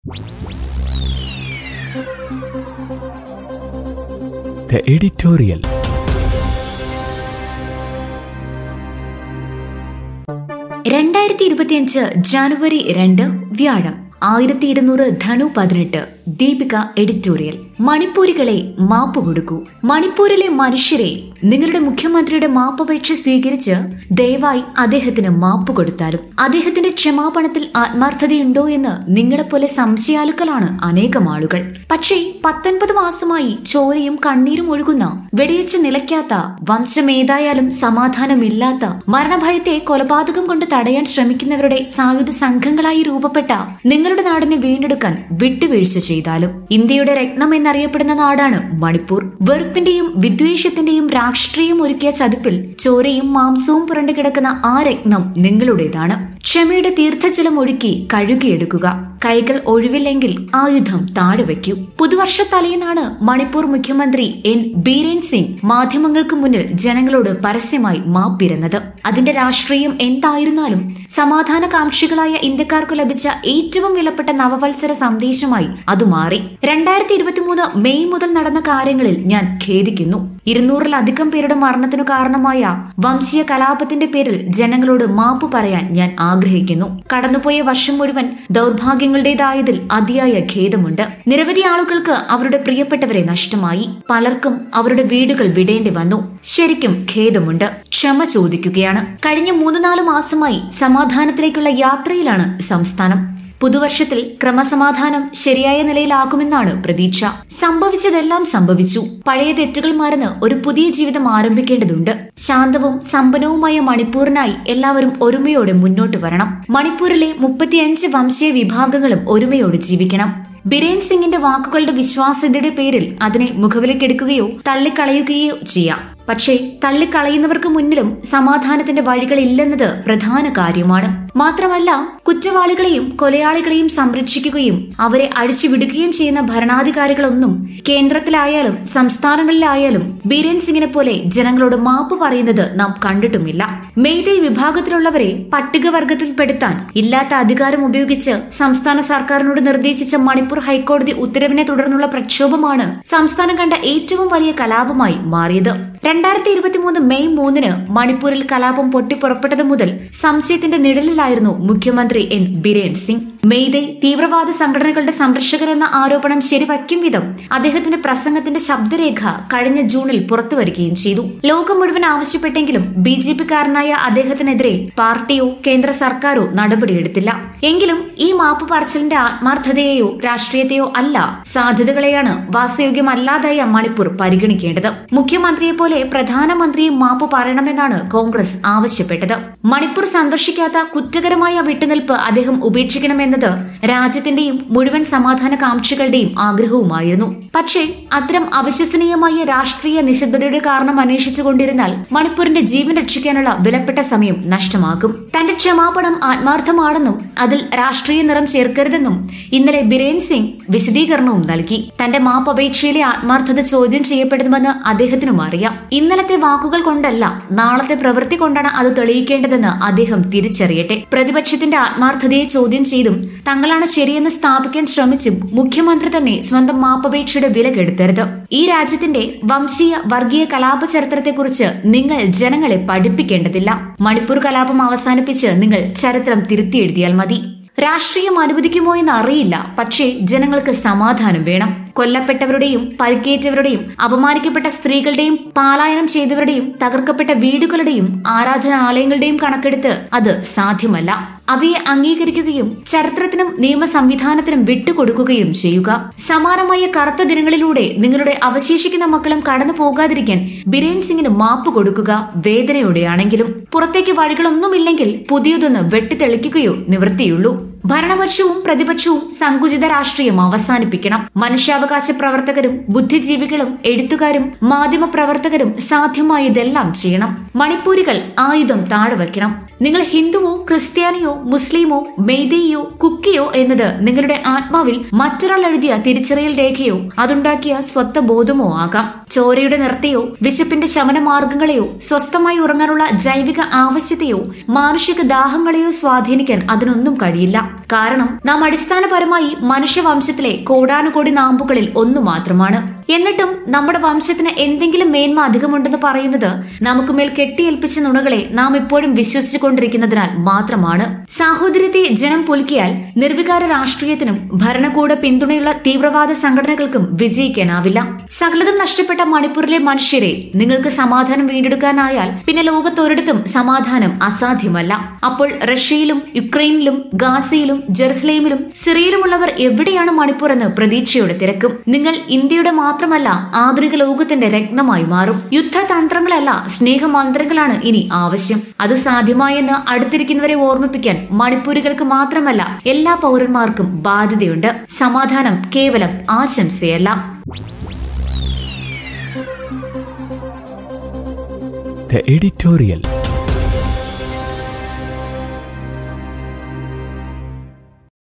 The editorial. രണ്ടായിരത്തി ഇരുപത്തിയഞ്ച് ജനുവരി രണ്ട് വ്യാഴം ആയിരത്തി ഇരുന്നൂറ് ധനു പതിനെട്ട് ദീപിക എഡിറ്റോറിയൽ മണിപ്പൂരികളെ മാപ്പ് കൊടുക്കൂ മണിപ്പൂരിലെ മനുഷ്യരെ നിങ്ങളുടെ മുഖ്യമന്ത്രിയുടെ മാപ്പപേക്ഷ സ്വീകരിച്ച് ദയവായി അദ്ദേഹത്തിന് മാപ്പ് കൊടുത്താലും അദ്ദേഹത്തിന്റെ ക്ഷമാപണത്തിൽ ആത്മാർത്ഥതയുണ്ടോ എന്ന് നിങ്ങളെപ്പോലെ സംശയാലുക്കളാണ് അനേകം ആളുകൾ പക്ഷേ പത്തൊൻപത് മാസമായി ചോരയും കണ്ണീരും ഒഴുകുന്ന വെടിയച്ച് നിലയ്ക്കാത്ത വംശമേതായാലും സമാധാനമില്ലാത്ത മരണഭയത്തെ കൊലപാതകം കൊണ്ട് തടയാൻ ശ്രമിക്കുന്നവരുടെ സായുധ സംഘങ്ങളായി രൂപപ്പെട്ട നിങ്ങളുടെ നാടിനെ വീണ്ടെടുക്കാൻ വിട്ടുവീഴ്ച ചെയ്താലും ഇന്ത്യയുടെ രത്നം എന്നറിയപ്പെടുന്ന നാടാണ് മണിപ്പൂർ വെറുപ്പിന്റെയും വിദ്വേഷത്തിന്റെയും രാഷ്ട്രീയം ഒരുക്കിയ ചതുപ്പിൽ ചോരയും മാംസവും പുരണ്ടു കിടക്കുന്ന ആ രത്നം നിങ്ങളുടേതാണ് ക്ഷമയുടെ തീർത്ഥജലം ഒഴുക്കി കഴുകിയെടുക്കുക കൈകൾ ഒഴിവില്ലെങ്കിൽ ആയുധം താഴെ വയ്ക്കൂ പുതുവർഷ തലേന്നാണ് മണിപ്പൂർ മുഖ്യമന്ത്രി എൻ ബീരേൻ സിംഗ് മാധ്യമങ്ങൾക്ക് മുന്നിൽ ജനങ്ങളോട് പരസ്യമായി മാപ്പിരുന്നത് അതിന്റെ രാഷ്ട്രീയം എന്തായിരുന്നാലും സമാധാനകാംക്ഷികളായ ഇന്ത്യക്കാർക്ക് ലഭിച്ച ഏറ്റവും വിലപ്പെട്ട നവവത്സര സന്ദേശമായി അത് മാറി രണ്ടായിരത്തി ഇരുപത്തിമൂന്ന് മെയ് മുതൽ നടന്ന കാര്യങ്ങളിൽ ഞാൻ ഖേദിക്കുന്നു ഇരുന്നൂറിലധികം പേരുടെ മരണത്തിനു കാരണമായ വംശീയ കലാപത്തിന്റെ പേരിൽ ജനങ്ങളോട് മാപ്പ് പറയാൻ ഞാൻ ആഗ്രഹിക്കുന്നു കടന്നുപോയ വർഷം മുഴുവൻ ദൗർഭാഗ്യങ്ങളുടേതായതിൽ അതിയായ ഖേദമുണ്ട് നിരവധി ആളുകൾക്ക് അവരുടെ പ്രിയപ്പെട്ടവരെ നഷ്ടമായി പലർക്കും അവരുടെ വീടുകൾ വിടേണ്ടി വന്നു ശരിക്കും ഖേദമുണ്ട് ക്ഷമ ചോദിക്കുകയാണ് കഴിഞ്ഞ മൂന്ന് നാല് മാസമായി സമാധാനത്തിലേക്കുള്ള യാത്രയിലാണ് സംസ്ഥാനം പുതുവർഷത്തിൽ ക്രമസമാധാനം ശരിയായ നിലയിലാകുമെന്നാണ് പ്രതീക്ഷ സംഭവിച്ചതെല്ലാം സംഭവിച്ചു പഴയ തെറ്റുകൾ മറന്ന് ഒരു പുതിയ ജീവിതം ആരംഭിക്കേണ്ടതുണ്ട് ശാന്തവും സമ്പന്നവുമായ മണിപ്പൂരിനായി എല്ലാവരും ഒരുമയോടെ മുന്നോട്ട് വരണം മണിപ്പൂരിലെ മുപ്പത്തിയഞ്ച് വംശീയ വിഭാഗങ്ങളും ഒരുമയോടെ ജീവിക്കണം ബിരേൻ സിംഗിന്റെ വാക്കുകളുടെ വിശ്വാസ്യതയുടെ പേരിൽ അതിനെ മുഖവിലക്കെടുക്കുകയോ തള്ളിക്കളയുകയോ ചെയ്യാം പക്ഷേ തള്ളിക്കളയുന്നവർക്ക് മുന്നിലും സമാധാനത്തിന്റെ വഴികളില്ലെന്നത് പ്രധാന കാര്യമാണ് മാത്രമല്ല കുറ്റവാളികളെയും കൊലയാളികളെയും സംരക്ഷിക്കുകയും അവരെ അഴിച്ചുവിടുകയും ചെയ്യുന്ന ഭരണാധികാരികളൊന്നും കേന്ദ്രത്തിലായാലും സംസ്ഥാനങ്ങളിലായാലും ബീരൻ സിംഗിനെ പോലെ ജനങ്ങളോട് മാപ്പ് പറയുന്നത് നാം കണ്ടിട്ടുമില്ല മെയ്തൈ വിഭാഗത്തിലുള്ളവരെ പട്ടികവർഗത്തിൽപ്പെടുത്താൻ ഇല്ലാത്ത അധികാരം ഉപയോഗിച്ച് സംസ്ഥാന സർക്കാരിനോട് നിർദ്ദേശിച്ച മണിപ്പൂർ ഹൈക്കോടതി ഉത്തരവിനെ തുടർന്നുള്ള പ്രക്ഷോഭമാണ് സംസ്ഥാനം കണ്ട ഏറ്റവും വലിയ കലാപമായി മാറിയത് രണ്ടായിരത്തി ഇരുപത്തിമൂന്ന് മെയ് മൂന്നിന് മണിപ്പൂരിൽ കലാപം പൊട്ടിപ്പുറപ്പെട്ടത് മുതൽ സംശയത്തിന്റെ നിഴലിലായിരുന്നു മുഖ്യമന്ത്രി എൻ ബിരേൻ സിംഗ് മെയ്തൈ തീവ്രവാദ സംഘടനകളുടെ സംരക്ഷകരെന്ന ആരോപണം ശരിവയ്ക്കും വിധം അദ്ദേഹത്തിന്റെ പ്രസംഗത്തിന്റെ ശബ്ദരേഖ കഴിഞ്ഞ ജൂണിൽ പുറത്തുവരികയും ചെയ്തു ലോകം മുഴുവൻ ആവശ്യപ്പെട്ടെങ്കിലും ബി ജെ പിക്കാരനായ അദ്ദേഹത്തിനെതിരെ പാർട്ടിയോ കേന്ദ്ര സർക്കാരോ നടപടിയെടുത്തില്ല എങ്കിലും ഈ മാപ്പ് പറച്ചിലിന്റെ ആത്മാർത്ഥതയെയോ രാഷ്ട്രീയത്തെയോ അല്ല സാധ്യതകളെയാണ് വാസയോഗ്യമല്ലാതായ മണിപ്പൂർ പരിഗണിക്കേണ്ടത് മുഖ്യമന്ത്രിയെ പോലെ പ്രധാനമന്ത്രിയും മാപ്പ് പറയണമെന്നാണ് കോൺഗ്രസ് ആവശ്യപ്പെട്ടത് മണിപ്പൂർ സന്ദർശിക്കാത്ത കുറ്റകരമായ വിട്ടുനിൽപ്പ് അദ്ദേഹം ഉപേക്ഷിക്കണമെന്നത് രാജ്യത്തിന്റെയും മുഴുവൻ സമാധാന കാംക്ഷികളുടെയും ആഗ്രഹവുമായിരുന്നു പക്ഷേ അത്തരം അവിശ്വസനീയമായ രാഷ്ട്രീയ നിശബ്ദതയുടെ കാരണം അന്വേഷിച്ചുകൊണ്ടിരുന്നാൽ മണിപ്പൂരിന്റെ ജീവൻ രക്ഷിക്കാനുള്ള വിലപ്പെട്ട സമയം നഷ്ടമാകും തന്റെ ക്ഷമാപണം ആത്മാർത്ഥമാണെന്നും അതിൽ രാഷ്ട്രീയ നിറം ചേർക്കരുതെന്നും ഇന്നലെ ബിരേൻ സിംഗ് വിശദീകരണവും നൽകി തന്റെ മാപ്പപേക്ഷയിലെ ആത്മാർത്ഥത ചോദ്യം ചെയ്യപ്പെടുമെന്ന് അദ്ദേഹത്തിനും അറിയാം ഇന്നലത്തെ വാക്കുകൾ കൊണ്ടല്ല നാളത്തെ പ്രവൃത്തി കൊണ്ടാണ് അത് തെളിയിക്കേണ്ടതെന്ന് അദ്ദേഹം തിരിച്ചറിയട്ടെ പ്രതിപക്ഷത്തിന്റെ ആത്മാർത്ഥതയെ ചോദ്യം ചെയ്തും തങ്ങളാണ് ശരിയെന്ന് സ്ഥാപിക്കാൻ ശ്രമിച്ചും മുഖ്യമന്ത്രി തന്നെ സ്വന്തം മാപ്പപേക്ഷയുടെ വില കെടുത്തരുത് ഈ രാജ്യത്തിന്റെ വംശീയ വർഗീയ കലാപ ചരിത്രത്തെക്കുറിച്ച് നിങ്ങൾ ജനങ്ങളെ പഠിപ്പിക്കേണ്ടതില്ല മണിപ്പൂർ കലാപം അവസാനിപ്പിച്ച് നിങ്ങൾ ചരിത്രം തിരുത്തിയെഴുതിയാൽ മതി രാഷ്ട്രീയം അനുവദിക്കുമോ എന്ന് അറിയില്ല പക്ഷേ ജനങ്ങൾക്ക് സമാധാനം വേണം കൊല്ലപ്പെട്ടവരുടെയും പരിക്കേറ്റവരുടെയും അപമാനിക്കപ്പെട്ട സ്ത്രീകളുടെയും പാലായനം ചെയ്തവരുടെയും തകർക്കപ്പെട്ട വീടുകളുടെയും ആരാധനാലയങ്ങളുടെയും കണക്കെടുത്ത് അത് സാധ്യമല്ല അവയെ അംഗീകരിക്കുകയും ചരിത്രത്തിനും നിയമ സംവിധാനത്തിനും വിട്ടുകൊടുക്കുകയും ചെയ്യുക സമാനമായ കറുത്ത ദിനങ്ങളിലൂടെ നിങ്ങളുടെ അവശേഷിക്കുന്ന മക്കളും കടന്നു പോകാതിരിക്കാൻ ബിരേൻ സിംഗിന് മാപ്പ് കൊടുക്കുക വേദനയോടെയാണെങ്കിലും പുറത്തേക്ക് വഴികളൊന്നുമില്ലെങ്കിൽ പുതിയതൊന്ന് വെട്ടിത്തെളിക്കുകയോ നിവൃത്തിയുള്ളൂ ഭരണപക്ഷവും പ്രതിപക്ഷവും സങ്കുചിത രാഷ്ട്രീയം അവസാനിപ്പിക്കണം മനുഷ്യാവകാശ പ്രവർത്തകരും ബുദ്ധിജീവികളും എഴുത്തുകാരും മാധ്യമ പ്രവർത്തകരും സാധ്യമായതെല്ലാം ചെയ്യണം മണിപ്പൂരികൾ ആയുധം താഴെ വയ്ക്കണം നിങ്ങൾ ഹിന്ദുവോ ക്രിസ്ത്യാനിയോ മുസ്ലിമോ മെയ്തേയോ കുക്കിയോ എന്നത് നിങ്ങളുടെ ആത്മാവിൽ മറ്റൊരാൾ എഴുതിയ തിരിച്ചറിയൽ രേഖയോ അതുണ്ടാക്കിയ സ്വത്വബോധമോ ആകാം ചോരയുടെ നിർത്തിയോ വിശപ്പിന്റെ ശമന മാർഗങ്ങളെയോ സ്വസ്ഥമായി ഉറങ്ങാനുള്ള ജൈവിക ആവശ്യത്തെയോ മാനുഷിക ദാഹങ്ങളെയോ സ്വാധീനിക്കാൻ അതിനൊന്നും കഴിയില്ല കാരണം നാം അടിസ്ഥാനപരമായി മനുഷ്യവംശത്തിലെ കോടാനുകോടി നാമ്പുകളിൽ ഒന്നു മാത്രമാണ് എന്നിട്ടും നമ്മുടെ വംശത്തിന് എന്തെങ്കിലും മേന്മ അധികമുണ്ടെന്ന് പറയുന്നത് നമുക്ക് മേൽ കെട്ടിയേൽപ്പിച്ച നുണകളെ നാം ഇപ്പോഴും വിശ്വസിച്ചു കൊണ്ടിരിക്കുന്നതിനാൽ മാത്രമാണ് സാഹോദര്യത്തെ ജനം പുലുക്കിയാൽ നിർവികാര രാഷ്ട്രീയത്തിനും ഭരണകൂട പിന്തുണയുള്ള തീവ്രവാദ സംഘടനകൾക്കും വിജയിക്കാനാവില്ല സകലതും നഷ്ടപ്പെട്ട മണിപ്പൂരിലെ മനുഷ്യരെ നിങ്ങൾക്ക് സമാധാനം വീണ്ടെടുക്കാനായാൽ പിന്നെ ലോകത്തൊരിടത്തും സമാധാനം അസാധ്യമല്ല അപ്പോൾ റഷ്യയിലും യുക്രൈനിലും ഗാസയിലും ജെറുസലേമിലും സിറിയയിലുമുള്ളവർ എവിടെയാണ് മണിപ്പൂർ എന്ന് പ്രതീക്ഷയോടെ തിരക്കും നിങ്ങൾ ഇന്ത്യയുടെ മാത്രമല്ല ആധുനിക ലോകത്തിന്റെ രത്നമായി മാറും യുദ്ധതന്ത്രങ്ങളല്ല സ്നേഹമന്ത്രങ്ങളാണ് ഇനി ആവശ്യം അത് സാധ്യമായെന്ന് അടുത്തിരിക്കുന്നവരെ ഓർമ്മിപ്പിക്കാൻ മണിപ്പൂരികൾക്ക് മാത്രമല്ല എല്ലാ പൗരന്മാർക്കും ബാധ്യതയുണ്ട് സമാധാനം കേവലം ആശംസയല്ല The editorial.